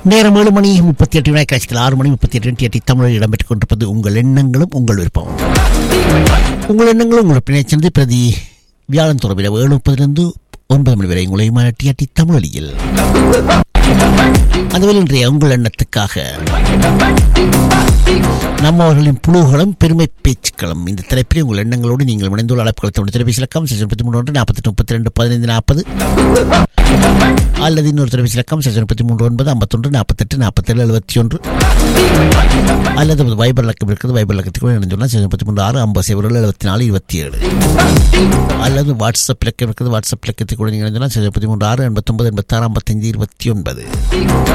நேரம் ஏழு மணி முப்பத்தி எட்டு வினாய் காட்சியில் ஆறு மணி முப்பத்தி எட்டு எட்டு தமிழில் இடம்பெற்றுக் கொண்டிருப்பது உங்கள் எண்ணங்களும் உங்கள் விருப்பம் உங்கள் எண்ணங்களும் உங்கள் பிணைச்சந்து பிரதி வியாழன் தொடர்பில் ஏழு முப்பதிலிருந்து ஒன்பது மணி வரை உங்களை மாட்டி தமிழொலியில் அதுவரை இன்றைய உங்கள் எண்ணத்துக்காக நம்மவர்களின் புழுகளும் பெருமை பேச்சுக்களும் இந்த தலைப்பில் உங்கள் எண்ணங்களோடு நீங்கள் இணைந்துள்ள அழைப்புகளை தொண்டு தொலைபேசி இலக்கம் முப்பத்தி மூணு ஒன்று நாற்பத்தெட்டு முப்பத்தி ரெண்டு பதினைந்து நாற்பது அல்லது இன்னொரு தொலைபேசி இலக்கம் சரி முப்பத்தி மூன்று ஒன்பது ஐம்பத்தொன்று நாற்பத்தெட்டு நாற்பத்தேழு எழுபத்தி ஒன்று அல்லது வைபர் இலக்கம் இருக்குது வைபர் இலக்கத்துக்கு இணைந்துள்ள சரி முப்பத்தி மூன்று ஆறு ஐம்பது சைபர்கள் எழுபத்தி நாலு இருபத்தி ஏழு அல்லது வாட்ஸ்அப் இலக்கம் இருக்குது வாட்ஸ்அப் இலக்கத்துக்கு கூட நீங்கள் இணைந்துள்ள சரி முப்பத்தி மூன்று ஆறு எண்பத்தொன்பது எண்பத்தாறு ஐம்பத்தஞ்சு இருபத்தி ஒன்பது